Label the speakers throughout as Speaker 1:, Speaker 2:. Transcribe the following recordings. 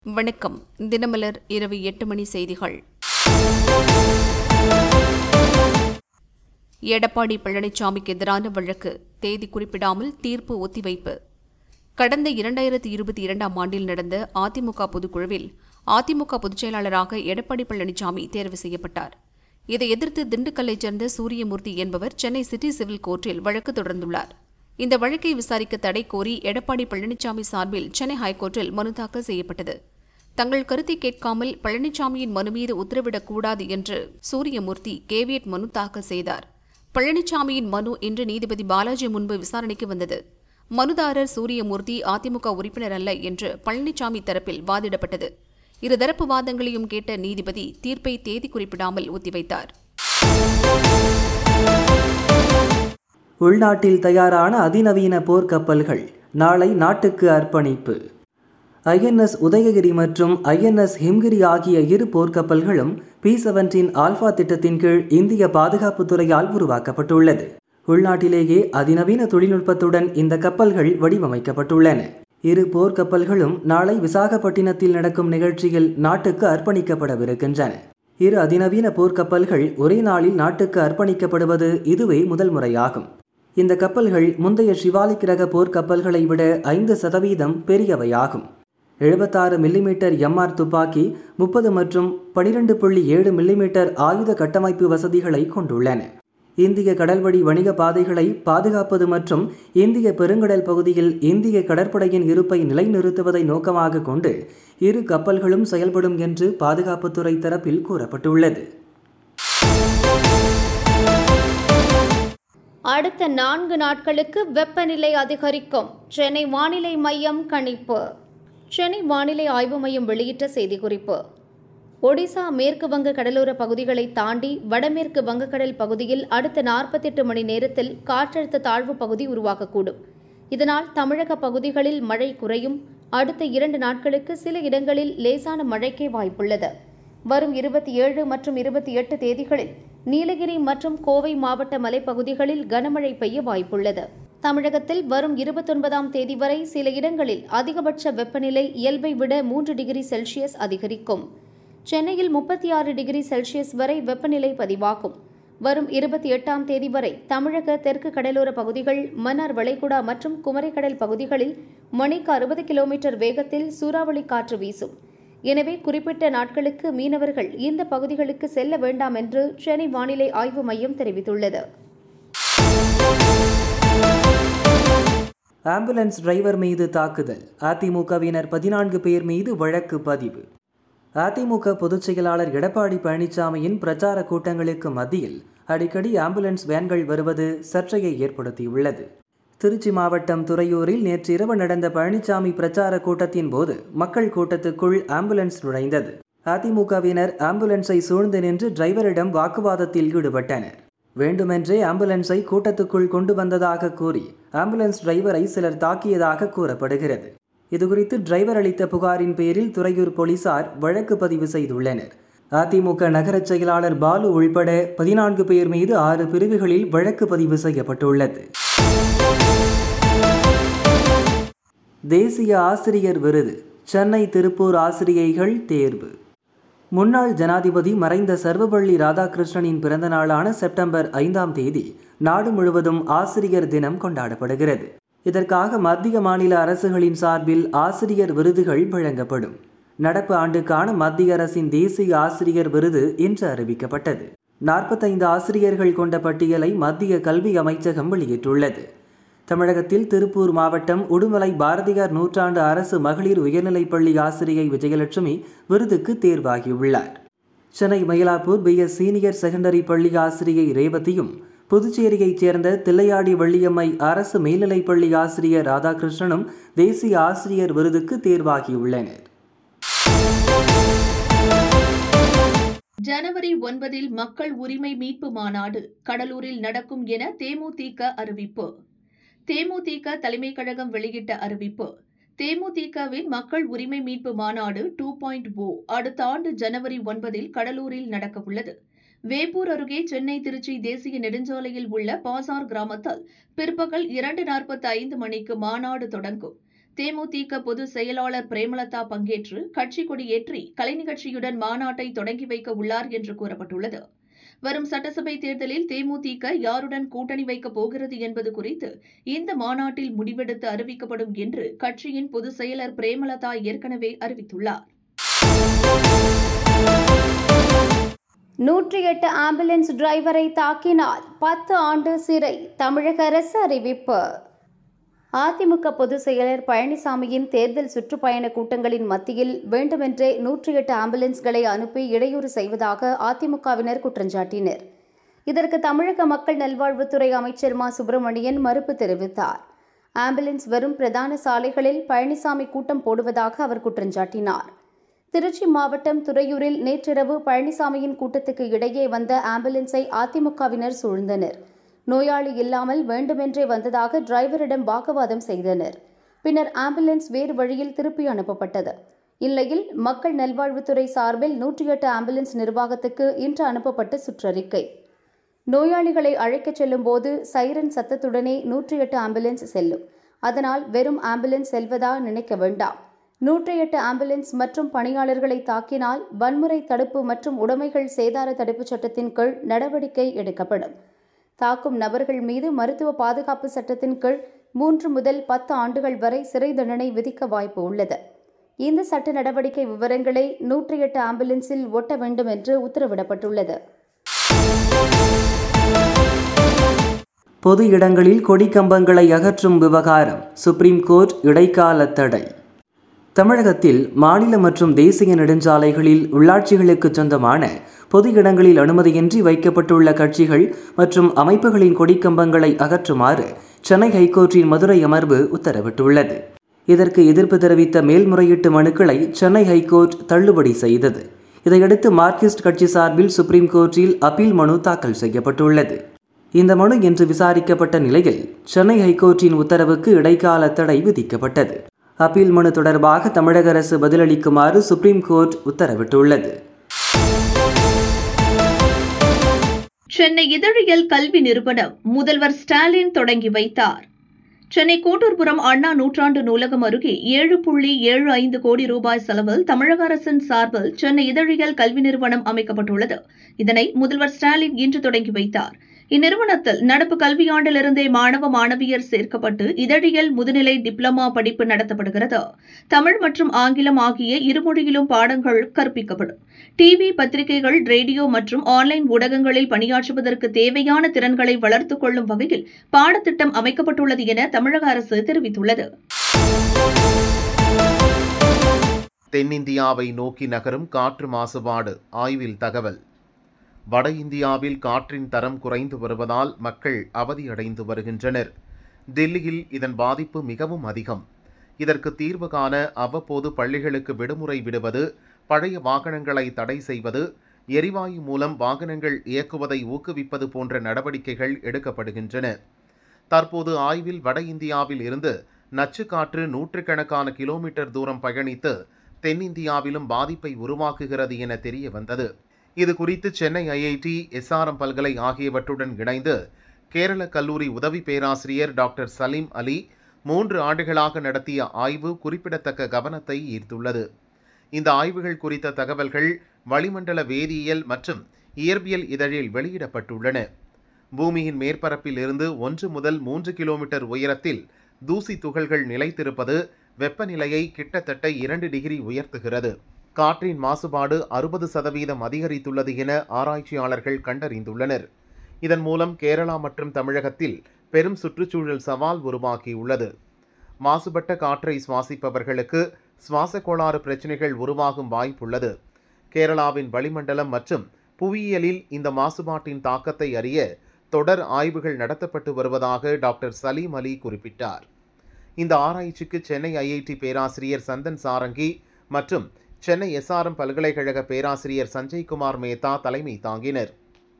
Speaker 1: வணக்கம் தினமலர் இரவு எட்டு மணி செய்திகள் எடப்பாடி பழனிசாமிக்கு எதிரான வழக்கு தேதி குறிப்பிடாமல் தீர்ப்பு ஒத்திவைப்பு கடந்த இரண்டாயிரத்தி இருபத்தி இரண்டாம் ஆண்டில் நடந்த அதிமுக பொதுக்குழுவில் அதிமுக பொதுச் செயலாளராக எடப்பாடி பழனிசாமி தேர்வு செய்யப்பட்டார் இதை எதிர்த்து திண்டுக்கல்லைச் சேர்ந்த சூரியமூர்த்தி என்பவர் சென்னை சிட்டி சிவில் கோர்ட்டில் வழக்கு தொடர்ந்துள்ளார் இந்த வழக்கை விசாரிக்க தடை கோரி எடப்பாடி பழனிசாமி சார்பில் சென்னை ஹைகோர்ட்டில் மனு தாக்கல் செய்யப்பட்டது தங்கள் கருத்தை கேட்காமல் பழனிசாமியின் மனு மீது உத்தரவிடக்கூடாது என்று சூரியமூர்த்தி கேவியட் மனு தாக்கல் செய்தார் பழனிசாமியின் மனு இன்று நீதிபதி பாலாஜி முன்பு விசாரணைக்கு வந்தது மனுதாரர் சூரியமூர்த்தி அதிமுக உறுப்பினர் அல்ல என்று பழனிசாமி தரப்பில் வாதிடப்பட்டது இருதரப்பு வாதங்களையும் கேட்ட நீதிபதி தீர்ப்பை தேதி குறிப்பிடாமல் ஒத்திவைத்தார்
Speaker 2: உள்நாட்டில் தயாரான அதிநவீன போர்க்கப்பல்கள் நாளை நாட்டுக்கு அர்ப்பணிப்பு ஐஎன்எஸ் உதயகிரி மற்றும் ஐஎன்எஸ் ஹிம்கிரி ஆகிய இரு போர்க்கப்பல்களும் பி செவன்டீன் ஆல்பா திட்டத்தின் கீழ் இந்திய பாதுகாப்புத் துறையால் உருவாக்கப்பட்டுள்ளது உள்நாட்டிலேயே அதிநவீன தொழில்நுட்பத்துடன் இந்த கப்பல்கள் வடிவமைக்கப்பட்டுள்ளன இரு போர்க்கப்பல்களும் நாளை விசாகப்பட்டினத்தில் நடக்கும் நிகழ்ச்சியில் நாட்டுக்கு அர்ப்பணிக்கப்படவிருக்கின்றன இரு அதிநவீன போர்க்கப்பல்கள் ஒரே நாளில் நாட்டுக்கு அர்ப்பணிக்கப்படுவது இதுவே முதல் முறையாகும் இந்த கப்பல்கள் முந்தைய சிவாலிக் ரக போர்க்கப்பல்களை விட ஐந்து சதவீதம் பெரியவையாகும் எழுபத்தாறு மில்லிமீட்டர் எம்ஆர் துப்பாக்கி முப்பது மற்றும் பனிரெண்டு புள்ளி ஏழு மில்லிமீட்டர் ஆயுத கட்டமைப்பு வசதிகளை கொண்டுள்ளன இந்திய கடல்வழி வணிக பாதைகளை பாதுகாப்பது மற்றும் இந்திய பெருங்கடல் பகுதியில் இந்திய கடற்படையின் இருப்பை நிலைநிறுத்துவதை நோக்கமாக கொண்டு இரு கப்பல்களும் செயல்படும் என்று பாதுகாப்புத்துறை தரப்பில் கூறப்பட்டுள்ளது
Speaker 3: அடுத்த நான்கு நாட்களுக்கு வெப்பநிலை அதிகரிக்கும் சென்னை வானிலை மையம் கணிப்பு சென்னை வானிலை ஆய்வு மையம் வெளியிட்ட செய்திக்குறிப்பு ஒடிசா மேற்கு வங்க கடலோர பகுதிகளை தாண்டி வடமேற்கு வங்கக்கடல் பகுதியில் அடுத்த நாற்பத்தெட்டு மணி நேரத்தில் காற்றழுத்த தாழ்வு பகுதி உருவாகக்கூடும் இதனால் தமிழக பகுதிகளில் மழை குறையும் அடுத்த இரண்டு நாட்களுக்கு சில இடங்களில் லேசான மழைக்கே வாய்ப்புள்ளது வரும் இருபத்தி ஏழு மற்றும் இருபத்தி எட்டு தேதிகளில் நீலகிரி மற்றும் கோவை மாவட்ட மலைப்பகுதிகளில் கனமழை பெய்ய வாய்ப்புள்ளது தமிழகத்தில் வரும் இருபத்தொன்பதாம் தேதி வரை சில இடங்களில் அதிகபட்ச வெப்பநிலை இயல்பை விட மூன்று டிகிரி செல்சியஸ் அதிகரிக்கும் சென்னையில் முப்பத்தி ஆறு டிகிரி செல்சியஸ் வரை வெப்பநிலை பதிவாகும் வரும் இருபத்தி எட்டாம் தேதி வரை தமிழக தெற்கு கடலோர பகுதிகள் மன்னார் வளைகுடா மற்றும் குமரிக்கடல் பகுதிகளில் மணிக்கு அறுபது கிலோமீட்டர் வேகத்தில் சூறாவளி காற்று வீசும் எனவே குறிப்பிட்ட நாட்களுக்கு மீனவர்கள் இந்த பகுதிகளுக்கு செல்ல வேண்டாம் என்று சென்னை வானிலை ஆய்வு மையம் தெரிவித்துள்ளது
Speaker 2: ஆம்புலன்ஸ் டிரைவர் மீது தாக்குதல் அதிமுகவினர் பதினான்கு பேர் மீது வழக்கு பதிவு அதிமுக பொதுச் செயலாளர் எடப்பாடி பழனிசாமியின் பிரச்சார கூட்டங்களுக்கு மத்தியில் அடிக்கடி ஆம்புலன்ஸ் வேன்கள் வருவது சர்ச்சையை ஏற்படுத்தியுள்ளது திருச்சி மாவட்டம் துறையூரில் நேற்று இரவு நடந்த பழனிசாமி பிரச்சார கூட்டத்தின் போது மக்கள் கூட்டத்துக்குள் ஆம்புலன்ஸ் நுழைந்தது அதிமுகவினர் ஆம்புலன்ஸை சூழ்ந்து நின்று டிரைவரிடம் வாக்குவாதத்தில் ஈடுபட்டனர் வேண்டுமென்றே ஆம்புலன்ஸை கூட்டத்துக்குள் கொண்டு வந்ததாக கூறி ஆம்புலன்ஸ் டிரைவரை சிலர் தாக்கியதாக கூறப்படுகிறது இதுகுறித்து டிரைவர் அளித்த புகாரின் பேரில் துறையூர் போலீசார் வழக்கு பதிவு செய்துள்ளனர் அதிமுக நகரச் செயலாளர் பாலு உள்பட பதினான்கு பேர் மீது ஆறு பிரிவுகளில் வழக்கு பதிவு செய்யப்பட்டுள்ளது தேசிய ஆசிரியர் விருது சென்னை திருப்பூர் ஆசிரியைகள் தேர்வு முன்னாள் ஜனாதிபதி மறைந்த சர்வபள்ளி ராதாகிருஷ்ணனின் பிறந்த நாளான செப்டம்பர் ஐந்தாம் தேதி நாடு முழுவதும் ஆசிரியர் தினம் கொண்டாடப்படுகிறது இதற்காக மத்திய மாநில அரசுகளின் சார்பில் ஆசிரியர் விருதுகள் வழங்கப்படும் நடப்பு ஆண்டுக்கான மத்திய அரசின் தேசிய ஆசிரியர் விருது இன்று அறிவிக்கப்பட்டது நாற்பத்தைந்து ஆசிரியர்கள் கொண்ட பட்டியலை மத்திய கல்வி அமைச்சகம் வெளியிட்டுள்ளது தமிழகத்தில் திருப்பூர் மாவட்டம் உடுமலை பாரதியார் நூற்றாண்டு அரசு மகளிர் உயர்நிலைப்பள்ளி ஆசிரியை விஜயலட்சுமி விருதுக்கு தேர்வாகியுள்ளார் Chennai Mylapore P S senior secondary பள்ளி ஆசிரியை ரேவதியும் புதுச்சேரியைச் சேர்ந்த தில்லையாடி வள்ளியம்மை அரசு மேல்நிலைப்பள்ளி ஆசிரியர் ராதாகிருஷ்ணனும் தேசிய ஆசிரியர் விருதுக்கு தேர்வாகியுள்ளனர்
Speaker 4: ஜனவரி ஒன்பதில் மக்கள் உரிமை மீட்பு மாநாடு கடலூரில் நடக்கும் என தேமுதிக அறிவிப்பு தேமுதிக தலைமை கழகம் வெளியிட்ட அறிவிப்பு தேமுதிகவின் மக்கள் உரிமை மீட்பு மாநாடு டூ பாயிண்ட் ஓ அடுத்த ஆண்டு ஜனவரி ஒன்பதில் கடலூரில் நடக்கவுள்ளது வேப்பூர் அருகே சென்னை திருச்சி தேசிய நெடுஞ்சாலையில் உள்ள பாசார் கிராமத்தில் பிற்பகல் இரண்டு நாற்பத்தி ஐந்து மணிக்கு மாநாடு தொடங்கும் தேமுதிக பொதுச் செயலாளர் பிரேமலதா பங்கேற்று கட்சி கொடியேற்றி கலை நிகழ்ச்சியுடன் மாநாட்டை தொடங்கி வைக்க உள்ளார் என்று கூறப்பட்டுள்ளது வரும் சட்டசபை தேர்தலில் தேமுதிக யாருடன் கூட்டணி வைக்கப் போகிறது என்பது குறித்து இந்த மாநாட்டில் முடிவெடுத்து அறிவிக்கப்படும் என்று கட்சியின் பொதுச் செயலர் பிரேமலதா ஏற்கனவே அறிவித்துள்ளார்
Speaker 3: நூற்றி எட்டு ஆம்புலன்ஸ் டிரைவரை தாக்கினால் பத்து ஆண்டு சிறை தமிழக அரசு அறிவிப்பு அதிமுக பொதுச் செயலர் பழனிசாமியின் தேர்தல் சுற்றுப்பயண கூட்டங்களின் மத்தியில் வேண்டுமென்றே நூற்றி எட்டு ஆம்புலன்ஸ்களை அனுப்பி இடையூறு செய்வதாக அதிமுகவினர் குற்றஞ்சாட்டினர் இதற்கு தமிழக மக்கள் நல்வாழ்வுத்துறை அமைச்சர் மா சுப்பிரமணியன் மறுப்பு தெரிவித்தார் ஆம்புலன்ஸ் வரும் பிரதான சாலைகளில் பழனிசாமி கூட்டம் போடுவதாக அவர் குற்றஞ்சாட்டினார் திருச்சி மாவட்டம் துறையூரில் நேற்றிரவு பழனிசாமியின் கூட்டத்துக்கு இடையே வந்த ஆம்புலன்ஸை அதிமுகவினர் சூழ்ந்தனர் நோயாளி இல்லாமல் வேண்டுமென்றே வந்ததாக டிரைவரிடம் வாக்குவாதம் செய்தனர் பின்னர் ஆம்புலன்ஸ் வேறு வழியில் திருப்பி அனுப்பப்பட்டது இந்நிலையில் மக்கள் நல்வாழ்வுத்துறை சார்பில் நூற்றி எட்டு ஆம்புலன்ஸ் நிர்வாகத்துக்கு இன்று அனுப்பப்பட்ட சுற்றறிக்கை நோயாளிகளை அழைக்கச் செல்லும் போது சைரன் சத்தத்துடனே நூற்றி எட்டு ஆம்புலன்ஸ் செல்லும் அதனால் வெறும் ஆம்புலன்ஸ் செல்வதா நினைக்க வேண்டாம் நூற்றி எட்டு ஆம்புலன்ஸ் மற்றும் பணியாளர்களை தாக்கினால் வன்முறை தடுப்பு மற்றும் உடைமைகள் சேதார தடுப்புச் சட்டத்தின் கீழ் நடவடிக்கை எடுக்கப்படும் தாக்கும் நபர்கள் மீது மருத்துவ பாதுகாப்பு சட்டத்தின் கீழ் மூன்று முதல் பத்து ஆண்டுகள் வரை சிறை தண்டனை விதிக்க வாய்ப்பு உள்ளது இந்த சட்ட நடவடிக்கை விவரங்களை நூற்றி எட்டு ஆம்புலன்ஸில் ஒட்ட வேண்டும் என்று உத்தரவிடப்பட்டுள்ளது
Speaker 2: பொது இடங்களில் கொடி கம்பங்களை அகற்றும் விவகாரம் சுப்ரீம் கோர்ட் இடைக்கால தடை தமிழகத்தில் மாநில மற்றும் தேசிய நெடுஞ்சாலைகளில் உள்ளாட்சிகளுக்கு சொந்தமான பொது இடங்களில் அனுமதியின்றி வைக்கப்பட்டுள்ள கட்சிகள் மற்றும் அமைப்புகளின் கொடிக்கம்பங்களை அகற்றுமாறு சென்னை ஹைகோர்ட்டின் மதுரை அமர்வு உத்தரவிட்டுள்ளது இதற்கு எதிர்ப்பு தெரிவித்த மேல்முறையீட்டு மனுக்களை சென்னை ஹைகோர்ட் தள்ளுபடி செய்தது இதையடுத்து மார்க்சிஸ்ட் கட்சி சார்பில் சுப்ரீம் கோர்ட்டில் அப்பீல் மனு தாக்கல் செய்யப்பட்டுள்ளது இந்த மனு இன்று விசாரிக்கப்பட்ட நிலையில் சென்னை ஹைகோர்ட்டின் உத்தரவுக்கு இடைக்கால தடை விதிக்கப்பட்டது அப்பீல் மனு தொடர்பாக தமிழக அரசு பதிலளிக்குமாறு சுப்ரீம் கோர்ட் உத்தரவிட்டுள்ளது
Speaker 4: சென்னை இதழியல் கல்வி நிறுவனம் முதல்வர் ஸ்டாலின் தொடங்கி வைத்தார் சென்னை கோட்டூர்புரம் அண்ணா நூற்றாண்டு நூலகம் அருகே ஏழு புள்ளி ஏழு ஐந்து கோடி ரூபாய் செலவில் தமிழக அரசின் சார்பில் சென்னை இதழியல் கல்வி நிறுவனம் அமைக்கப்பட்டுள்ளது இதனை முதல்வர் ஸ்டாலின் இன்று தொடங்கி வைத்தார் இந்நிறுவனத்தில் நடப்பு கல்வியாண்டிலிருந்தே மாணவ மாணவியர் சேர்க்கப்பட்டு இதழியல் முதுநிலை டிப்ளமா படிப்பு நடத்தப்படுகிறது தமிழ் மற்றும் ஆங்கிலம் ஆகிய இருமொழியிலும் பாடங்கள் கற்பிக்கப்படும் டிவி பத்திரிகைகள் ரேடியோ மற்றும் ஆன்லைன் ஊடகங்களில் பணியாற்றுவதற்கு தேவையான திறன்களை வளர்த்துக் கொள்ளும் வகையில் பாடத்திட்டம் அமைக்கப்பட்டுள்ளது என தமிழக அரசு தெரிவித்துள்ளது
Speaker 5: தென்னிந்தியாவை நோக்கி நகரும் காற்று மாசுபாடு ஆய்வில் தகவல் வட இந்தியாவில் காற்றின் தரம் குறைந்து வருவதால் மக்கள் அவதியடைந்து வருகின்றனர் டெல்லியில் இதன் பாதிப்பு மிகவும் அதிகம் இதற்கு தீர்வு காண அவ்வப்போது பள்ளிகளுக்கு விடுமுறை விடுவது பழைய வாகனங்களை தடை செய்வது எரிவாயு மூலம் வாகனங்கள் இயக்குவதை ஊக்குவிப்பது போன்ற நடவடிக்கைகள் எடுக்கப்படுகின்றன தற்போது ஆய்வில் வட இந்தியாவில் இருந்து நச்சுக்காற்று நூற்றுக்கணக்கான கிலோமீட்டர் தூரம் பயணித்து தென்னிந்தியாவிலும் பாதிப்பை உருவாக்குகிறது என தெரிய வந்தது இது குறித்து சென்னை ஐஐடி எஸ்ஆர்எம் பல்கலை ஆகியவற்றுடன் இணைந்து கேரள கல்லூரி உதவி பேராசிரியர் டாக்டர் சலீம் அலி மூன்று ஆண்டுகளாக நடத்திய ஆய்வு குறிப்பிடத்தக்க கவனத்தை ஈர்த்துள்ளது இந்த ஆய்வுகள் குறித்த தகவல்கள் வளிமண்டல வேதியியல் மற்றும் இயற்பியல் இதழில் வெளியிடப்பட்டுள்ளன பூமியின் மேற்பரப்பில் இருந்து ஒன்று முதல் மூன்று கிலோமீட்டர் உயரத்தில் தூசி துகள்கள் நிலைத்திருப்பது வெப்பநிலையை கிட்டத்தட்ட இரண்டு டிகிரி உயர்த்துகிறது காற்றின் மாசுபாடு அறுபது சதவீதம் அதிகரித்துள்ளது என ஆராய்ச்சியாளர்கள் கண்டறிந்துள்ளனர் இதன் மூலம் கேரளா மற்றும் தமிழகத்தில் பெரும் சுற்றுச்சூழல் சவால் உருவாகியுள்ளது மாசுபட்ட காற்றை சுவாசிப்பவர்களுக்கு சுவாச கோளாறு பிரச்சினைகள் உருவாகும் வாய்ப்புள்ளது கேரளாவின் வளிமண்டலம் மற்றும் புவியியலில் இந்த மாசுபாட்டின் தாக்கத்தை அறிய தொடர் ஆய்வுகள் நடத்தப்பட்டு வருவதாக டாக்டர் சலீம் அலி குறிப்பிட்டார் இந்த ஆராய்ச்சிக்கு சென்னை ஐஐடி பேராசிரியர் சந்தன் சாரங்கி மற்றும் சென்னை எஸ்ஆர்எம் பல்கலைக்கழக பேராசிரியர் சஞ்சய்குமார் மேத்தா தலைமை தாங்கினர்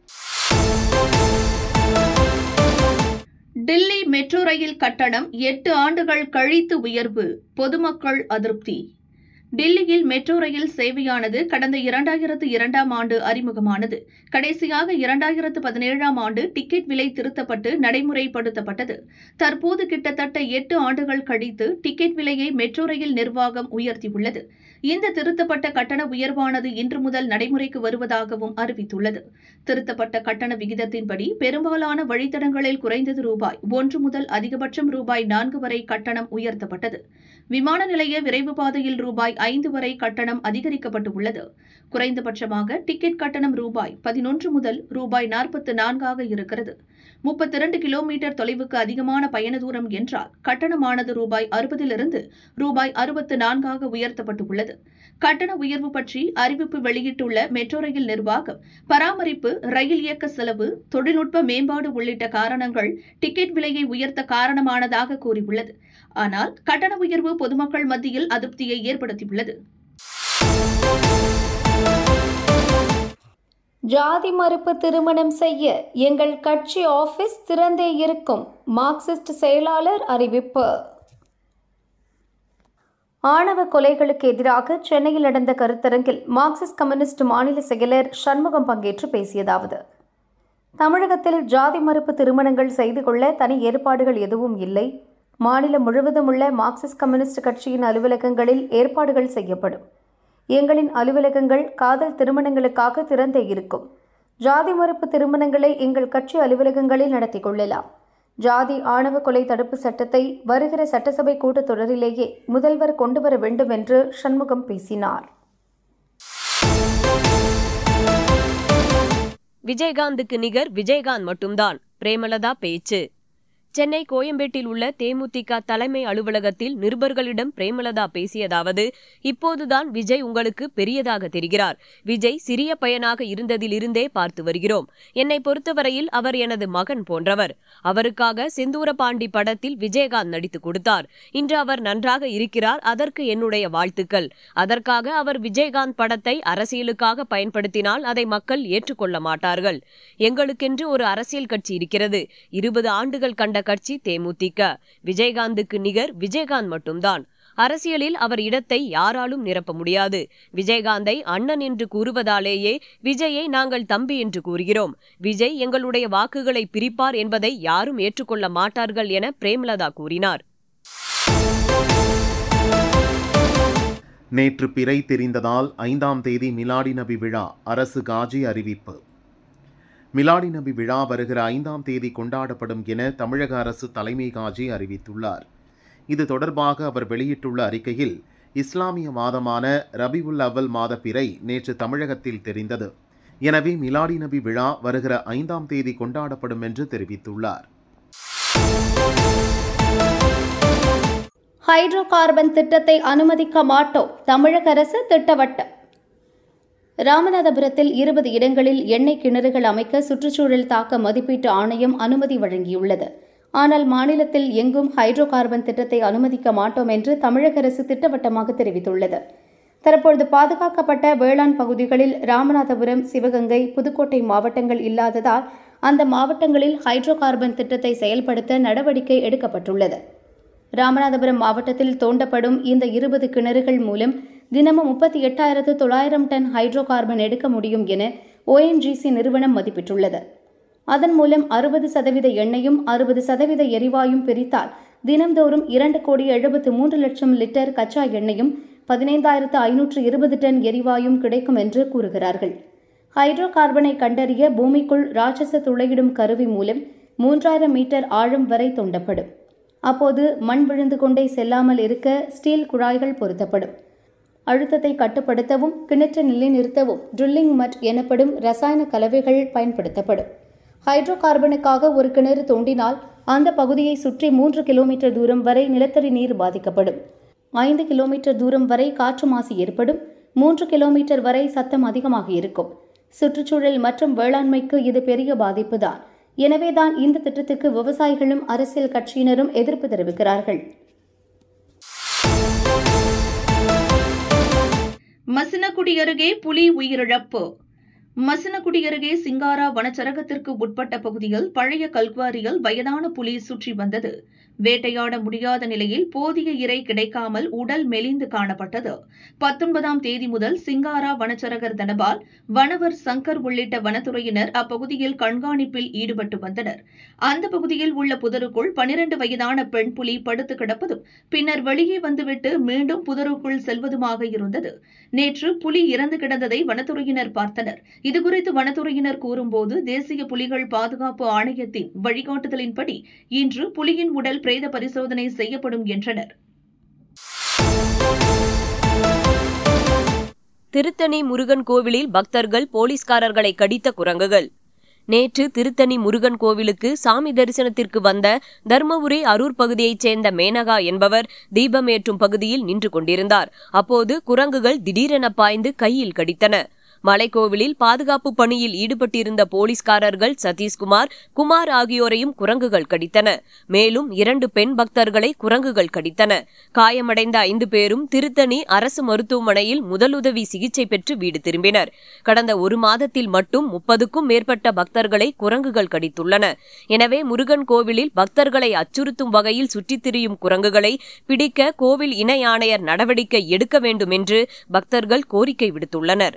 Speaker 4: டில்லி மெட்ரோ ரயில் கட்டணம் எட்டு ஆண்டுகள் கழித்து உயர்வு பொதுமக்கள் அதிருப்தி டில்லியில் மெட்ரோ ரயில் சேவையானது கடந்த இரண்டாயிரத்து இரண்டாம் ஆண்டு அறிமுகமானது கடைசியாக இரண்டாயிரத்து பதினேழாம் ஆண்டு டிக்கெட் விலை திருத்தப்பட்டு நடைமுறைப்படுத்தப்பட்டது தற்போது கிட்டத்தட்ட எட்டு ஆண்டுகள் கழித்து டிக்கெட் விலையை மெட்ரோ ரயில் நிர்வாகம் உயர்த்தியுள்ளது இந்த திருத்தப்பட்ட கட்டண உயர்வானது இன்று முதல் நடைமுறைக்கு வருவதாகவும் அறிவித்துள்ளது திருத்தப்பட்ட கட்டண விகிதத்தின்படி பெரும்பாலான வழித்தடங்களில் குறைந்தது ரூபாய் ஒன்று முதல் அதிகபட்சம் ரூபாய் நான்கு வரை கட்டணம் உயர்த்தப்பட்டது விமான நிலைய விரைவு பாதையில் ரூபாய் ஐந்து வரை கட்டணம் அதிகரிக்கப்பட்டுள்ளது குறைந்தபட்சமாக டிக்கெட் கட்டணம் ரூபாய் பதினொன்று முதல் ரூபாய் நாற்பத்து நான்காக இருக்கிறது முப்பத்தி இரண்டு கிலோமீட்டர் தொலைவுக்கு அதிகமான பயண தூரம் என்றால் கட்டணமானது ரூபாய் அறுபதிலிருந்து ரூபாய் அறுபத்து நான்காக உயர்த்தப்பட்டுள்ளது கட்டண உயர்வு பற்றி அறிவிப்பு வெளியிட்டுள்ள மெட்ரோ ரயில் நிர்வாகம் பராமரிப்பு ரயில் இயக்க செலவு தொழில்நுட்ப மேம்பாடு உள்ளிட்ட காரணங்கள் டிக்கெட் விலையை உயர்த்த காரணமானதாக கூறியுள்ளது ஆனால் கட்டண உயர்வு பொதுமக்கள் மத்தியில் அதிருப்தியை ஏற்படுத்தியுள்ளது
Speaker 3: ஜாதி மறுப்பு திருமணம் செய்ய எங்கள் கட்சி ஆபீஸ் திறந்தே இருக்கும் மார்க்சிஸ்ட் செயலாளர் அறிவிப்பு ஆணவ கொலைகளுக்கு எதிராக சென்னையில் நடந்த கருத்தரங்கில் மார்க்சிஸ்ட் கம்யூனிஸ்ட் மாநில செயலர் சண்முகம் பங்கேற்று பேசியதாவது தமிழகத்தில் ஜாதி மறுப்பு திருமணங்கள் செய்து கொள்ள தனி ஏற்பாடுகள் எதுவும் இல்லை மாநிலம் முழுவதும் உள்ள மார்க்சிஸ்ட் கம்யூனிஸ்ட் கட்சியின் அலுவலகங்களில் ஏற்பாடுகள் செய்யப்படும் எங்களின் அலுவலகங்கள் காதல் திருமணங்களுக்காக திறந்தே இருக்கும் ஜாதி மறுப்பு திருமணங்களை எங்கள் கட்சி அலுவலகங்களில் நடத்தி கொள்ளலாம் ஜாதி ஆணவ கொலை தடுப்பு சட்டத்தை வருகிற சட்டசபை கூட்டத்தொடரிலேயே முதல்வர் கொண்டுவர வேண்டும் என்று சண்முகம் பேசினார்
Speaker 6: விஜயகாந்துக்கு நிகர் விஜயகாந்த் மட்டும்தான் பிரேமலதா பேச்சு சென்னை கோயம்பேட்டில் உள்ள தேமுதிக தலைமை அலுவலகத்தில் நிருபர்களிடம் பிரேமலதா பேசியதாவது இப்போதுதான் விஜய் உங்களுக்கு பெரியதாக தெரிகிறார் விஜய் சிறிய பையனாக இருந்ததிலிருந்தே பார்த்து வருகிறோம் என்னை பொறுத்தவரையில் அவர் எனது மகன் போன்றவர் அவருக்காக செந்தூரபாண்டி படத்தில் விஜயகாந்த் நடித்து கொடுத்தார் இன்று அவர் நன்றாக இருக்கிறார் அதற்கு என்னுடைய வாழ்த்துக்கள் அதற்காக அவர் விஜயகாந்த் படத்தை அரசியலுக்காக பயன்படுத்தினால் அதை மக்கள் ஏற்றுக்கொள்ள மாட்டார்கள் எங்களுக்கென்று ஒரு அரசியல் கட்சி இருக்கிறது இருபது ஆண்டுகள் கண்ட கட்சி தேமுதிக விஜயகாந்துக்கு நிகர் விஜயகாந்த் மட்டும்தான் அரசியலில் அவர் இடத்தை யாராலும் நிரப்ப முடியாது விஜயகாந்தை அண்ணன் என்று கூறுவதாலேயே விஜயை நாங்கள் தம்பி என்று கூறுகிறோம் விஜய் எங்களுடைய வாக்குகளை பிரிப்பார் என்பதை யாரும் ஏற்றுக்கொள்ள மாட்டார்கள் என பிரேமலதா கூறினார்
Speaker 5: நேற்று பிறை தெரிந்ததால் ஐந்தாம் தேதி மிலாடி நபி விழா அரசு காஜி அறிவிப்பு மிலாடி நபி விழா வருகிற ஐந்தாம் தேதி கொண்டாடப்படும் என தமிழக அரசு தலைமை காஜி அறிவித்துள்ளார் இது தொடர்பாக அவர் வெளியிட்டுள்ள அறிக்கையில் இஸ்லாமிய மாதமான ரபிவுல் அவ்வல் மாத பிறை நேற்று தமிழகத்தில் தெரிந்தது எனவே மிலாடி நபி விழா வருகிற ஐந்தாம் தேதி கொண்டாடப்படும் என்று தெரிவித்துள்ளார்
Speaker 3: ஹைட்ரோ கார்பன் திட்டத்தை அனுமதிக்க மாட்டோம் தமிழக அரசு திட்டவட்டம் ராமநாதபுரத்தில் இருபது இடங்களில் எண்ணெய் கிணறுகள் அமைக்க சுற்றுச்சூழல் தாக்க மதிப்பீட்டு ஆணையம் அனுமதி வழங்கியுள்ளது ஆனால் மாநிலத்தில் எங்கும் ஹைட்ரோ கார்பன் திட்டத்தை அனுமதிக்க மாட்டோம் என்று தமிழக அரசு திட்டவட்டமாக தெரிவித்துள்ளது தற்பொழுது பாதுகாக்கப்பட்ட வேளாண் பகுதிகளில் ராமநாதபுரம் சிவகங்கை புதுக்கோட்டை மாவட்டங்கள் இல்லாததால் அந்த மாவட்டங்களில் ஹைட்ரோ கார்பன் திட்டத்தை செயல்படுத்த நடவடிக்கை எடுக்கப்பட்டுள்ளது ராமநாதபுரம் மாவட்டத்தில் தோண்டப்படும் இந்த இருபது கிணறுகள் மூலம் தினமும் முப்பத்தி எட்டாயிரத்து தொள்ளாயிரம் டன் ஹைட்ரோ கார்பன் எடுக்க முடியும் என ஓஎன்ஜிசி நிறுவனம் மதிப்பிட்டுள்ளது அதன் மூலம் அறுபது சதவீத எண்ணெயும் அறுபது சதவீத எரிவாயும் பிரித்தால் தினம்தோறும் இரண்டு கோடி எழுபத்து மூன்று லட்சம் லிட்டர் கச்சா எண்ணெயும் பதினைந்தாயிரத்து ஐநூற்று இருபது டன் எரிவாயும் கிடைக்கும் என்று கூறுகிறார்கள் ஹைட்ரோ கார்பனை கண்டறிய பூமிக்குள் ராட்சச துளையிடும் கருவி மூலம் மூன்றாயிரம் மீட்டர் ஆழம் வரை தோண்டப்படும் அப்போது மண் விழுந்து கொண்டே செல்லாமல் இருக்க ஸ்டீல் குழாய்கள் பொருத்தப்படும் அழுத்தத்தை கட்டுப்படுத்தவும் கிணற்றை நிலைநிறுத்தவும் ட்ரில்லிங் மட் எனப்படும் ரசாயன கலவைகள் பயன்படுத்தப்படும் ஹைட்ரோ கார்பனுக்காக ஒரு கிணறு தோண்டினால் அந்த பகுதியை சுற்றி மூன்று கிலோமீட்டர் தூரம் வரை நிலத்தடி நீர் பாதிக்கப்படும் ஐந்து கிலோமீட்டர் தூரம் வரை காற்று மாசு ஏற்படும் மூன்று கிலோமீட்டர் வரை சத்தம் அதிகமாக இருக்கும் சுற்றுச்சூழல் மற்றும் வேளாண்மைக்கு இது பெரிய பாதிப்புதான் எனவேதான் இந்த திட்டத்துக்கு விவசாயிகளும் அரசியல் கட்சியினரும் எதிர்ப்பு தெரிவிக்கிறார்கள்
Speaker 4: மசினகுடி அருகே புலி உயிரிழப்பு மசனகுடி அருகே சிங்காரா வனச்சரகத்திற்கு உட்பட்ட பகுதியில் பழைய கல்குவாரியில் வயதான புலி சுற்றி வந்தது வேட்டையாட முடியாத நிலையில் போதிய இரை கிடைக்காமல் உடல் மெலிந்து காணப்பட்டது பத்தொன்பதாம் தேதி முதல் சிங்காரா வனச்சரகர் தனபால் வனவர் சங்கர் உள்ளிட்ட வனத்துறையினர் அப்பகுதியில் கண்காணிப்பில் ஈடுபட்டு வந்தனர் அந்த பகுதியில் உள்ள புதருக்குள் பனிரண்டு வயதான பெண் புலி படுத்து கிடப்பதும் பின்னர் வெளியே வந்துவிட்டு மீண்டும் புதருக்குள் செல்வதுமாக இருந்தது நேற்று புலி இறந்து கிடந்ததை வனத்துறையினர் பார்த்தனர் இதுகுறித்து வனத்துறையினர் கூறும்போது தேசிய புலிகள் பாதுகாப்பு ஆணையத்தின் வழிகாட்டுதலின்படி இன்று புலியின் உடல் பிரேத பரிசோதனை செய்யப்படும் என்றனர்
Speaker 6: திருத்தணி முருகன் கோவிலில் பக்தர்கள் போலீஸ்காரர்களை கடித்த குரங்குகள் நேற்று திருத்தணி முருகன் கோவிலுக்கு சாமி தரிசனத்திற்கு வந்த தர்மபுரி அரூர் பகுதியைச் சேர்ந்த மேனகா என்பவர் தீபமேற்றும் பகுதியில் நின்று கொண்டிருந்தார் அப்போது குரங்குகள் திடீரென பாய்ந்து கையில் கடித்தன மலைக்கோவிலில் பாதுகாப்பு பணியில் ஈடுபட்டிருந்த போலீஸ்காரர்கள் சதீஷ்குமார் குமார் ஆகியோரையும் குரங்குகள் கடித்தன மேலும் இரண்டு பெண் பக்தர்களை குரங்குகள் கடித்தன காயமடைந்த ஐந்து பேரும் திருத்தணி அரசு மருத்துவமனையில் முதலுதவி சிகிச்சை பெற்று வீடு திரும்பினர் கடந்த ஒரு மாதத்தில் மட்டும் முப்பதுக்கும் மேற்பட்ட பக்தர்களை குரங்குகள் கடித்துள்ளன எனவே முருகன் கோவிலில் பக்தர்களை அச்சுறுத்தும் வகையில் சுற்றித் திரியும் குரங்குகளை பிடிக்க கோவில் இணை ஆணையர் நடவடிக்கை எடுக்க வேண்டும் என்று பக்தர்கள் கோரிக்கை விடுத்துள்ளனர்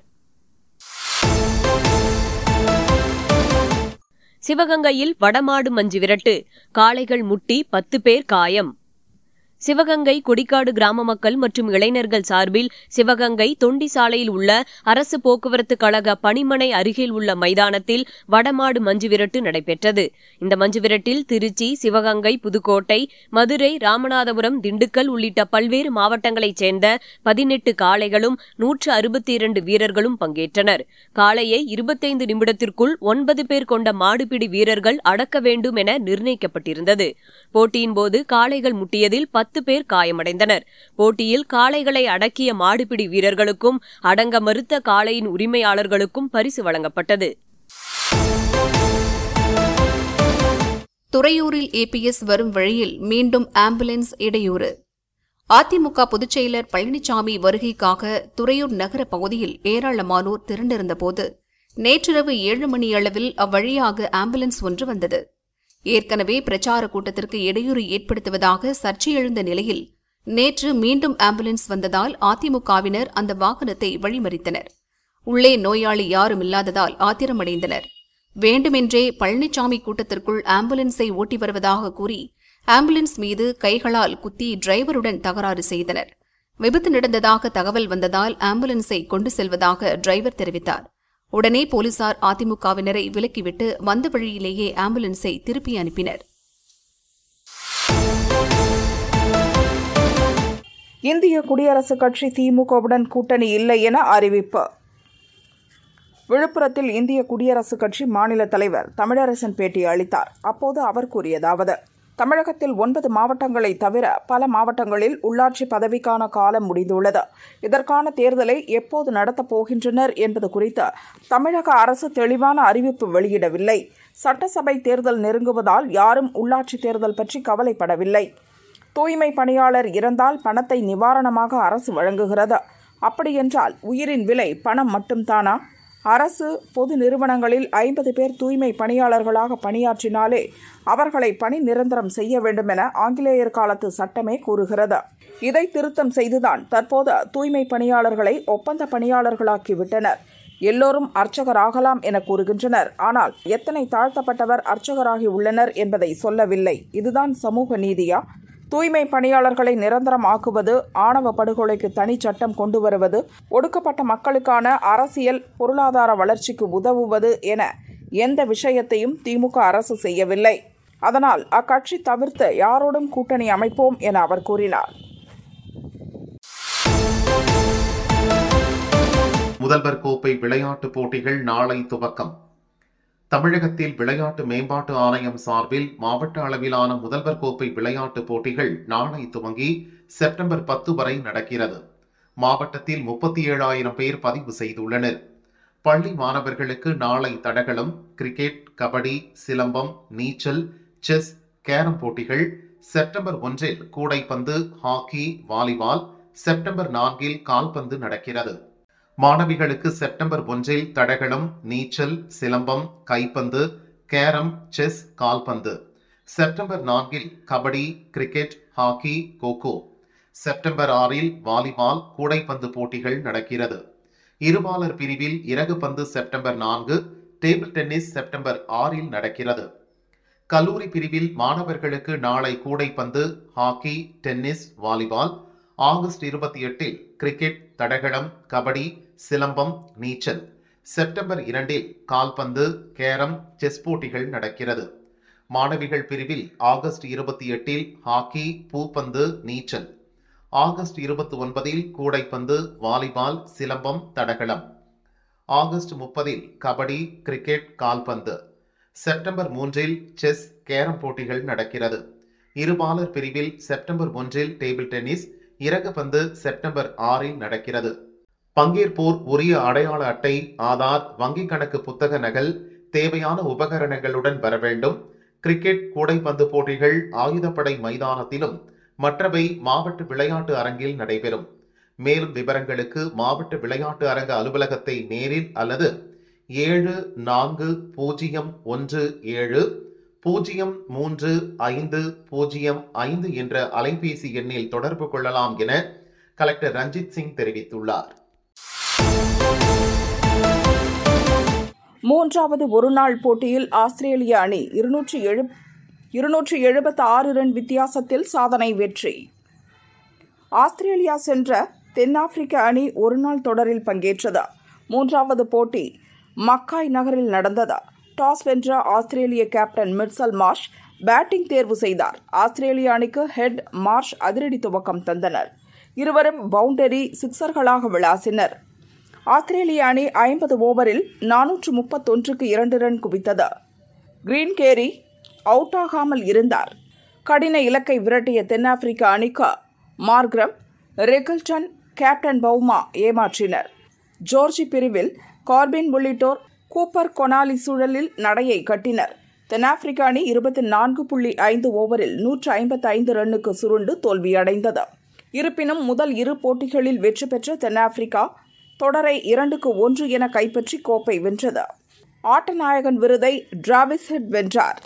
Speaker 6: சிவகங்கையில் வடமாடு மஞ்சு விரட்டு காளைகள் முட்டி பத்து பேர் காயம் சிவகங்கை கொடிக்காடு கிராம மக்கள் மற்றும் இளைஞர்கள் சார்பில் சிவகங்கை தொண்டி சாலையில் உள்ள அரசு போக்குவரத்து கழக பணிமனை அருகில் உள்ள மைதானத்தில் வடமாடு மஞ்சு விரட்டு நடைபெற்றது இந்த மஞ்சு விரட்டில் திருச்சி சிவகங்கை புதுக்கோட்டை மதுரை ராமநாதபுரம் திண்டுக்கல் உள்ளிட்ட பல்வேறு மாவட்டங்களைச் சேர்ந்த பதினெட்டு காளைகளும் நூற்று அறுபத்தி இரண்டு வீரர்களும் பங்கேற்றனர் காளையை இருபத்தைந்து நிமிடத்திற்குள் ஒன்பது பேர் கொண்ட மாடுபிடி வீரர்கள் அடக்க வேண்டும் என நிர்ணயிக்கப்பட்டிருந்தது போட்டியின்போது காளைகள் முட்டியதில் பத்து பேர் காயமடைந்தனர் போட்டியில் காளைகளை அடக்கிய மாடுபிடி வீரர்களுக்கும் அடங்க மறுத்த காளையின் உரிமையாளர்களுக்கும் பரிசு வழங்கப்பட்டது
Speaker 1: துறையூரில் ஏபிஎஸ் வரும் வழியில் மீண்டும் ஆம்புலன்ஸ் இடையூறு அதிமுக பொதுச் செயலர் பழனிசாமி வருகைக்காக துறையூர் நகர பகுதியில் ஏராளமானோர் திரண்டிருந்தபோது நேற்றிரவு ஏழு மணி அளவில் அவ்வழியாக ஆம்புலன்ஸ் ஒன்று வந்தது ஏற்கனவே பிரச்சார கூட்டத்திற்கு இடையூறு ஏற்படுத்துவதாக சர்ச்சை எழுந்த நிலையில் நேற்று மீண்டும் ஆம்புலன்ஸ் வந்ததால் அதிமுகவினர் அந்த வாகனத்தை வழிமறித்தனர் உள்ளே நோயாளி யாரும் இல்லாததால் ஆத்திரமடைந்தனர் வேண்டுமென்றே பழனிசாமி கூட்டத்திற்குள் ஆம்புலன்ஸை ஓட்டி வருவதாக கூறி ஆம்புலன்ஸ் மீது கைகளால் குத்தி டிரைவருடன் தகராறு செய்தனர் விபத்து நடந்ததாக தகவல் வந்ததால் ஆம்புலன்ஸை கொண்டு செல்வதாக டிரைவர் தெரிவித்தார் உடனே போலீசார் அதிமுகவினரை விலக்கிவிட்டு வந்த வழியிலேயே ஆம்புலன்ஸை திருப்பி அனுப்பினர்
Speaker 7: இந்திய குடியரசுக் கட்சி திமுகவுடன் கூட்டணி இல்லை என அறிவிப்பு விழுப்புரத்தில் இந்திய குடியரசுக் கட்சி மாநில தலைவர் தமிழரசன் பேட்டி அளித்தார் அப்போது அவர் கூறியதாவது தமிழகத்தில் ஒன்பது மாவட்டங்களை தவிர பல மாவட்டங்களில் உள்ளாட்சி பதவிக்கான காலம் முடிந்துள்ளது இதற்கான தேர்தலை எப்போது நடத்தப் போகின்றனர் என்பது குறித்து தமிழக அரசு தெளிவான அறிவிப்பு வெளியிடவில்லை சட்டசபை தேர்தல் நெருங்குவதால் யாரும் உள்ளாட்சி தேர்தல் பற்றி கவலைப்படவில்லை தூய்மை பணியாளர் இறந்தால் பணத்தை நிவாரணமாக அரசு வழங்குகிறது அப்படியென்றால் உயிரின் விலை பணம் மட்டும்தானா அரசு பொது நிறுவனங்களில் ஐம்பது பேர் தூய்மை பணியாளர்களாக பணியாற்றினாலே அவர்களை பணி நிரந்தரம் செய்ய வேண்டும் என ஆங்கிலேயர் காலத்து சட்டமே கூறுகிறது இதை திருத்தம் செய்துதான் தற்போது தூய்மை பணியாளர்களை ஒப்பந்த பணியாளர்களாக்கி விட்டனர் எல்லோரும் அர்ச்சகராகலாம் என கூறுகின்றனர் ஆனால் எத்தனை தாழ்த்தப்பட்டவர் அர்ச்சகராகி உள்ளனர் என்பதை சொல்லவில்லை இதுதான் சமூக நீதியா தூய்மை பணியாளர்களை நிரந்தரம் ஆக்குவது ஆணவ படுகொலைக்கு தனி சட்டம் கொண்டு வருவது ஒடுக்கப்பட்ட மக்களுக்கான அரசியல் பொருளாதார வளர்ச்சிக்கு உதவுவது என எந்த விஷயத்தையும் திமுக அரசு செய்யவில்லை அதனால் அக்கட்சி தவிர்த்து யாரோடும் கூட்டணி அமைப்போம் என அவர் கூறினார்
Speaker 5: முதல்வர் கோப்பை விளையாட்டுப் போட்டிகள் நாளை துவக்கம் தமிழகத்தில் விளையாட்டு மேம்பாட்டு ஆணையம் சார்பில் மாவட்ட அளவிலான முதல்வர் கோப்பை விளையாட்டுப் போட்டிகள் நாளை துவங்கி செப்டம்பர் பத்து வரை நடக்கிறது மாவட்டத்தில் முப்பத்தி ஏழாயிரம் பேர் பதிவு செய்துள்ளனர் பள்ளி மாணவர்களுக்கு நாளை தடகளம் கிரிக்கெட் கபடி சிலம்பம் நீச்சல் செஸ் கேரம் போட்டிகள் செப்டம்பர் ஒன்றில் கூடைப்பந்து ஹாக்கி வாலிபால் செப்டம்பர் நான்கில் கால்பந்து நடக்கிறது மாணவிகளுக்கு செப்டம்பர் ஒன்றில் தடகளம் நீச்சல் சிலம்பம் கைப்பந்து கேரம் செஸ் கால்பந்து செப்டம்பர் நான்கில் kabaddi cricket hockey kho kho September ஆறில் வாலிபால் கூடைப்பந்து போட்டிகள் நடக்கிறது இருபாலர் பிரிவில் இறகுப்பந்து செப்டம்பர் நான்கு டேபிள் டென்னிஸ் செப்டம்பர் ஆறில் நடக்கிறது கல்லூரி பிரிவில் மாணவர்களுக்கு நாளை கூடைப்பந்து ஹாக்கி டென்னிஸ் வாலிபால் ஆகஸ்ட் இருபத்தி எட்டில் கிரிக்கெட் தடகளம் கபடி சிலம்பம் நீச்சல் செப்டம்பர் இரண்டில் கால்பந்து கேரம் செஸ் போட்டிகள் நடக்கிறது மாணவிகள் பிரிவில் ஆகஸ்ட் இருபத்தி எட்டில் ஹாக்கி பூப்பந்து நீச்சல் ஆகஸ்ட் இருபத்தி ஒன்பதில் கூடைப்பந்து வாலிபால் சிலம்பம் தடகளம் ஆகஸ்ட் முப்பதில் கபடி கிரிக்கெட் கால்பந்து செப்டம்பர் மூன்றில் செஸ் கேரம் போட்டிகள் நடக்கிறது இருபாலர் பிரிவில் செப்டம்பர் ஒன்றில் டேபிள் டென்னிஸ் இறகுப்பந்து செப்டம்பர் ஆறில் நடக்கிறது பங்கேற்போர் உரிய அடையாள அட்டை ஆதார் வங்கிக் கணக்கு புத்தக நகல் தேவையான உபகரணங்களுடன் வர வேண்டும் கிரிக்கெட் கூடைப்பந்து போட்டிகள் ஆயுதப்படை மைதானத்திலும் மற்றவை மாவட்ட விளையாட்டு அரங்கில் நடைபெறும் மேலும் விவரங்களுக்கு மாவட்ட விளையாட்டு அரங்க அலுவலகத்தை நேரில் அல்லது ஏழு நான்கு பூஜ்ஜியம் ஒன்று ஏழு பூஜ்ஜியம் மூன்று ஐந்து பூஜ்ஜியம் ஐந்து என்ற அலைபேசி எண்ணில் தொடர்பு கொள்ளலாம் என கலெக்டர் ரஞ்சித் சிங் தெரிவித்துள்ளார்
Speaker 7: மூன்றாவது ஒருநாள் போட்டியில் ஆஸ்திரேலிய அணி இருநூற்றி எழு இருநூற்றி எழுபத்தி ஆறு ரன் வித்தியாசத்தில் சாதனை வெற்றி ஆஸ்திரேலியா சென்ற தென்னாப்பிரிக்க அணி ஒருநாள் தொடரில் பங்கேற்றது மூன்றாவது போட்டி மக்காய் நகரில் நடந்தது டாஸ் வென்ற Australia captain Mitchell Marsh batting தேர்வு செய்தார் ஆஸ்திரேலிய அணிக்கு ஹெட் மார்ஷ் அதிரடி துவக்கம் தந்தனர் இருவரும் பவுண்டரி சிக்சர்களாக விளாசினர் ஆஸ்திரேலிய அணி ஐம்பது ஓவரில் நானூற்று முப்பத்தொன்றுக்கு இரண்டு ரன் குவித்தது கிரீன் கேரி அவுட் ஆகாமல் இருந்தார் கடின இலக்கை விரட்டிய தென்னாப்பிரிக்க அணிக்கு மார்க்ரம் ரெகில்டன் கேப்டன் பவுமா ஏமாற்றினர் ஜோர்ஜி பிரிவில் கார்பின் உள்ளிட்டோர் கூப்பர் கொனாலி சூழலில் நடையை கட்டினர் தென்னாப்பிரிக்க அணி இருபத்தி நான்கு புள்ளி ஐந்து ஓவரில் நூற்று ஐம்பத்தி ஐந்து ரன்னுக்கு சுருண்டு தோல்வியடைந்தது இருப்பினும் முதல் இரு போட்டிகளில் வெற்றி பெற்ற தென்னாப்பிரிக்கா தொடரை இரண்டுக்கு ஒன்று என கைப்பற்றி கோப்பை வென்றது ஆட்டநாயகன் விருதை டிராவிஸ் ஹெட் வென்றார்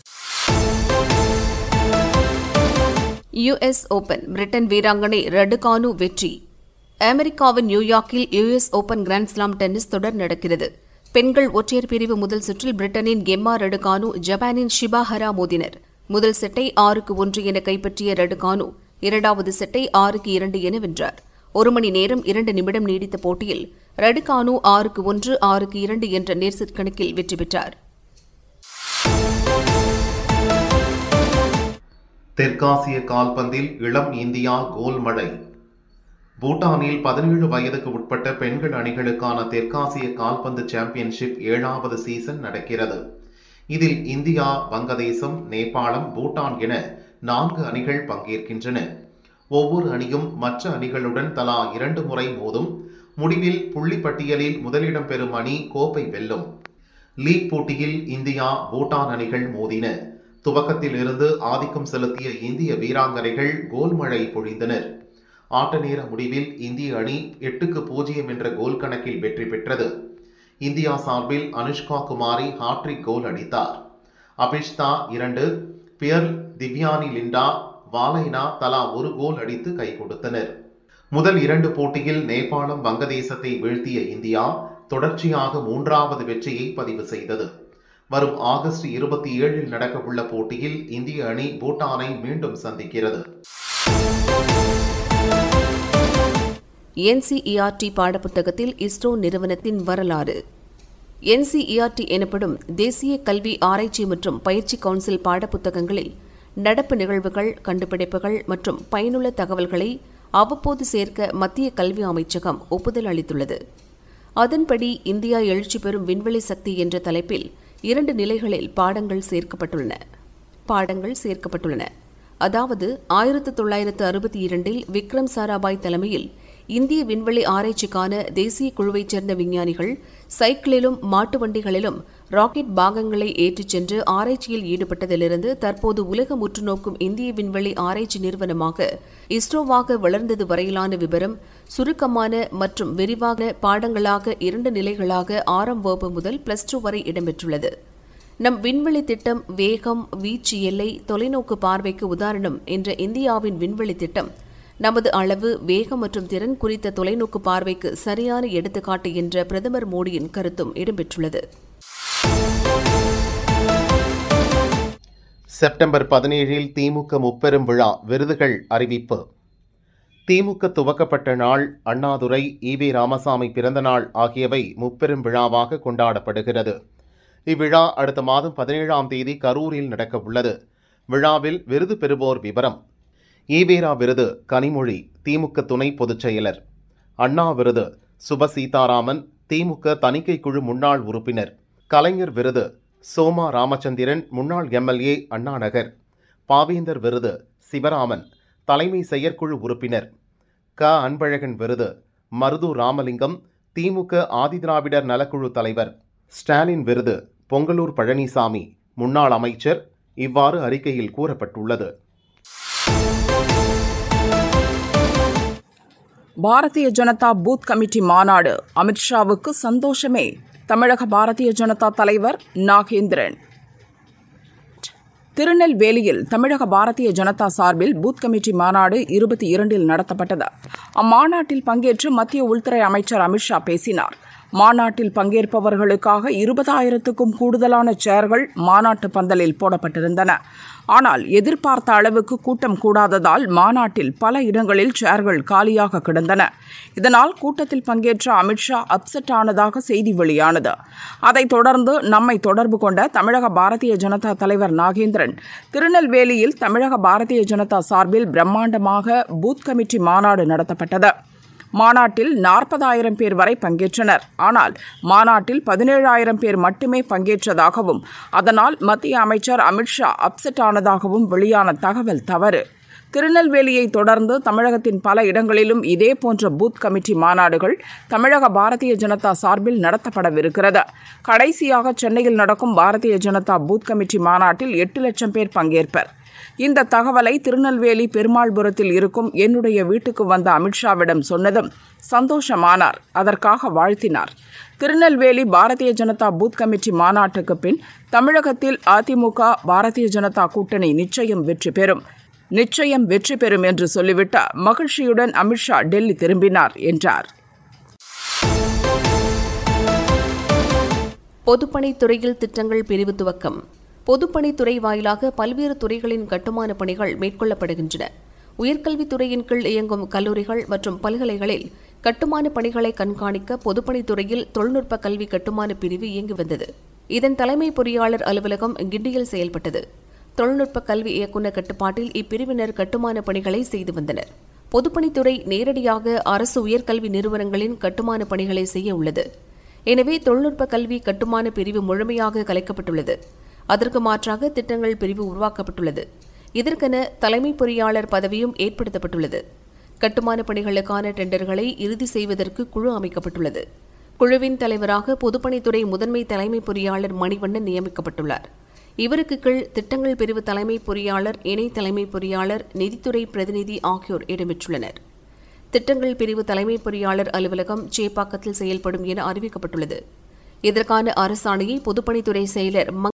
Speaker 1: யுஎஸ் ஓபன் பிரிட்டன் வீராங்கனை ரடுகானு வெற்றி அமெரிக்காவின் நியூயார்க்கில் யுஎஸ் ஓபன் கிராண்ட்ஸ்லாம் டென்னிஸ் தொடர் நடக்கிறது பெண்கள் ஒற்றையர் பிரிவு முதல் சுற்றில் பிரிட்டனின் கெம்மா ரடுகானு ஜப்பானின் ஷிபாஹரா மோதினர் முதல் செட்டை ஆறுக்கு ஒன்று என கைப்பற்றிய ரடுகானு இரண்டாவது செட்டை ஆறுக்கு இரண்டு என வென்றார் ஒரு மணி நேரம் இரண்டு நிமிடம் நீடித்த போட்டியில் ரடுகானு ஆறுக்கு ஒன்று ஆறுக்கு இரண்டு என்ற நேர்செட் கணக்கில் வெற்றி பெற்றார்
Speaker 5: தெற்காசிய கால்பந்தில் இளம் இந்தியா கோல் மழை பூட்டானில் பதினேழு வயதுக்கு உட்பட்ட பெண்கள் அணிகளுக்கான தெற்காசிய கால்பந்து சாம்பியன்ஷிப் ஏழாவது சீசன் நடக்கிறது இதில் இந்தியா வங்கதேசம் நேபாளம் பூட்டான் என நான்கு அணிகள் பங்கேற்கின்றன ஒவ்வொரு அணியும் மற்ற அணிகளுடன் தலா இரண்டு முறை மோதும் முடிவில் புள்ளி பட்டியலில் முதலிடம் பெறும் அணி கோப்பை வெல்லும் லீக் போட்டியில் இந்தியா பூட்டான் அணிகள் மோதின துவக்கத்தில் இருந்து ஆதிக்கம் செலுத்திய இந்திய வீராங்கனைகள் கோல் மழை பொழிந்தனர் ஆட்ட நேர முடிவில் இந்திய அணி எட்டுக்கு பூஜ்ஜியம் என்ற கோல் கணக்கில் வெற்றி பெற்றது இந்தியா சார்பில் அனுஷ்கா குமாரி ஹாட்ரிக் கோல் அடித்தார் அபிஷ்தா இரண்டு பியர் திவ்யானி லிண்டா வாலைனா தலா ஒரு கோல் அடித்து கை கொடுத்தனர் முதல் இரண்டு போட்டியில் நேபாளம் வங்கதேசத்தை வீழ்த்திய இந்தியா தொடர்ச்சியாக மூன்றாவது வெற்றியை பதிவு செய்தது வரும் ஆகஸ்ட் இருபத்தி ஏழில் நடக்கவுள்ள போட்டியில் இந்திய அணி பூட்டானை மீண்டும் சந்திக்கிறது
Speaker 1: என்சிஇஆர்டி பாடப்புத்தகத்தில் இஸ்ரோ நிறுவனத்தின் வரலாறு என்சிஇஆர்டி எனப்படும் தேசிய கல்வி ஆராய்ச்சி மற்றும் பயிற்சி கவுன்சில் பாடப்புத்தகங்களில் நடப்பு நிகழ்வுகள் கண்டுபிடிப்புகள் மற்றும் பயனுள்ள தகவல்களை அவ்வப்போது சேர்க்க மத்திய கல்வி அமைச்சகம் ஒப்புதல் அளித்துள்ளது அதன்படி இந்தியா எழுச்சி பெறும் விண்வெளி சக்தி என்ற தலைப்பில் இரண்டு நிலைகளில் பாடங்கள் சேர்க்கப்பட்டுள்ளன பாடங்கள் சேர்க்கப்பட்டுள்ளன அதாவது ஆயிரத்து தொள்ளாயிரத்து அறுபத்தி இரண்டில் விக்ரம் சாராபாய் தலைமையில் இந்திய விண்வெளி ஆராய்ச்சிக்கான தேசிய குழுவைச் சேர்ந்த விஞ்ஞானிகள் சைக்கிளிலும் மாட்டு வண்டிகளிலும் ராக்கெட் பாகங்களை ஏற்றிச் சென்று ஆராய்ச்சியில் ஈடுபட்டதிலிருந்து தற்போது உலகம் உற்றுநோக்கும் இந்திய விண்வெளி ஆராய்ச்சி நிறுவனமாக இஸ்ரோவாக வளர்ந்தது வரையிலான விவரம் சுருக்கமான மற்றும் விரிவான பாடங்களாக இரண்டு நிலைகளாக ஆறாம் வகுப்பு முதல் பிளஸ் டூ வரை இடம்பெற்றுள்ளது நம் விண்வெளி திட்டம் வேகம் வீச்சு எல்லை தொலைநோக்கு பார்வைக்கு உதாரணம் என்ற இந்தியாவின் விண்வெளி திட்டம் நமது அளவு வேகம் மற்றும் திறன் குறித்த தொலைநோக்கு பார்வைக்கு சரியான எடுத்துக்காட்டு என்ற பிரதமர் மோடியின் கருத்தும் இடம்பெற்றுள்ளது
Speaker 5: செப்டம்பர் பதினேழில் திமுக முப்பெரும் விழா விருதுகள் அறிவிப்பு திமுக துவக்கப்பட்ட நாள் அண்ணாதுரை ஈவே ராமசாமி பிறந்த நாள் ஆகியவை முப்பெரும் விழாவாக கொண்டாடப்படுகிறது இவ்விழா அடுத்த மாதம் பதினேழாம் தேதி கரூரில் நடக்க உள்ளது விழாவில் விருது பெறுவோர் விவரம் ஈவேரா விருது கனிமொழி திமுக துணை பொதுச் செயலர் அண்ணா விருது சுப சீதாராமன் திமுக தணிக்கை குழு முன்னாள் உறுப்பினர் கலைஞர் விருது சோமா ராமச்சந்திரன் முன்னாள் எம்எல்ஏ அண்ணாநகர் பாவேந்தர் விருது சிவராமன் தலைமை செயற்குழு உறுப்பினர் க அன்பழகன் விருது மருது ராமலிங்கம் திமுக ஆதிதிராவிடர் நலக்குழு தலைவர் ஸ்டாலின் விருது பொங்கலூர் பழனிசாமி முன்னாள் அமைச்சர் இவ்வாறு அறிக்கையில் கூறப்பட்டுள்ளது
Speaker 7: பாரதிய ஜனதா பூத் கமிட்டி மாநாடு அமித்ஷாவுக்கு சந்தோஷமே தமிழக பாரதிய ஜனதா தலைவர் நாகேந்திரன் திருநெல்வேலியில் தமிழக பாரதிய ஜனதா சார்பில் பூத் கமிட்டி மாநாடு இருபத்தி இரண்டில் நடத்தப்பட்டது அம்மாநாட்டில் பங்கேற்று மத்திய உள்துறை அமைச்சர் அமித்ஷா பேசினார் மாநாட்டில் பங்கேற்பவர்களுக்காக இருபதாயிரத்துக்கும் கூடுதலான சேர்கள் மாநாட்டு பந்தலில் போடப்பட்டிருந்தன ஆனால் எதிர்பார்த்த அளவுக்கு கூட்டம் கூடாததால் மாநாட்டில் பல இடங்களில் சேர்கள் காலியாக கிடந்தன இதனால் கூட்டத்தில் பங்கேற்ற அமித்ஷா அப்செட் ஆனதாக செய்தி வெளியானது அதைத் தொடர்ந்து நம்மை தொடர்பு கொண்ட தமிழக பாரதிய ஜனதா தலைவர் நாகேந்திரன் திருநெல்வேலியில் தமிழக பாரதிய ஜனதா சார்பில் பிரம்மாண்டமாக பூத் கமிட்டி மாநாடு நடத்தப்பட்டது மாநாட்டில் நாற்பதாயிரம் பேர் வரை பங்கேற்றனர் ஆனால் மாநாட்டில் பதினேழாயிரம் பேர் மட்டுமே பங்கேற்றதாகவும் அதனால் மத்திய அமைச்சர் அமித்ஷா அப்செட் ஆனதாகவும் வெளியான தகவல் தவறு திருநெல்வேலியை தொடர்ந்து தமிழகத்தின் பல இடங்களிலும் இதேபோன்ற பூத் கமிட்டி மாநாடுகள் தமிழக பாரதிய ஜனதா சார்பில் நடத்தப்படவிருக்கிறது கடைசியாக சென்னையில் நடக்கும் பாரதிய ஜனதா பூத் கமிட்டி மாநாட்டில் எட்டு லட்சம் பேர் பங்கேற்பர் இந்த தகவலை திருநெல்வேலி பெருமாள்புரத்தில் இருக்கும் என்னுடைய வீட்டுக்கு வந்த அமித்ஷாவிடம் சொன்னதும் சந்தோஷமானார் அதற்காக வாழ்த்தினார் திருநெல்வேலி பாரதிய ஜனதா பூத் கமிட்டி மாநாட்டுக்கு பின் தமிழகத்தில் அதிமுக பாரதிய ஜனதா கூட்டணி நிச்சயம் வெற்றி பெறும் நிச்சயம் வெற்றி பெறும் என்று சொல்லிவிட்டு மகிழ்ச்சியுடன் அமித்ஷா டெல்லி திரும்பினார் என்றார்
Speaker 1: பொதுப்பணித்துறையில் திட்டங்கள் பிரிவு துவக்கம் பொதுப்பணித்துறை வாயிலாக பல்வேறு துறைகளின் கட்டுமான பணிகள் மேற்கொள்ளப்படுகின்றன உயர்கல்வித்துறையின் கீழ் இயங்கும் கல்லூரிகள் மற்றும் பல்கலைகளில் கட்டுமான பணிகளை கண்காணிக்க பொதுப்பணித்துறையில் தொழில்நுட்ப கல்வி கட்டுமான பிரிவு இயங்கி வந்தது இதன் தலைமை பொறியாளர் அலுவலகம் கிண்டியில் செயல்பட்டது தொழில்நுட்ப கல்வி இயக்குநர் கட்டுப்பாட்டில் இப்பிரிவினர் கட்டுமான பணிகளை செய்து வந்தனர் பொதுப்பணித்துறை நேரடியாக அரசு உயர்கல்வி நிறுவனங்களின் கட்டுமான பணிகளை செய்ய உள்ளது எனவே தொழில்நுட்ப கல்வி கட்டுமான பிரிவு முழுமையாக கலைக்கப்பட்டுள்ளது அதற்கு மாற்றாக திட்டங்கள் பிரிவு உருவாக்கப்பட்டுள்ளது இதற்கென தலைமை பொறியாளர் பதவியும் ஏற்படுத்தப்பட்டுள்ளது கட்டுமான பணிகளுக்கான டெண்டர்களை இறுதி செய்வதற்கு குழு அமைக்கப்பட்டுள்ளது குழுவின் தலைவராக பொதுப்பணித்துறை முதன்மை தலைமை பொறியாளர் மணிவண்ணன் நியமிக்கப்பட்டுள்ளார் இவருக்கு கீழ் திட்டங்கள் பிரிவு தலைமை பொறியாளர் இணை தலைமை பொறியாளர் நிதித்துறை பிரதிநிதி ஆகியோர் இடம்பெற்றுள்ளனர் திட்டங்கள் பிரிவு தலைமை பொறியாளர் அலுவலகம் சேப்பாக்கத்தில் செயல்படும் என அறிவிக்கப்பட்டுள்ளது இதற்கான அரசாணையை பொதுப்பணித்துறை செயலர்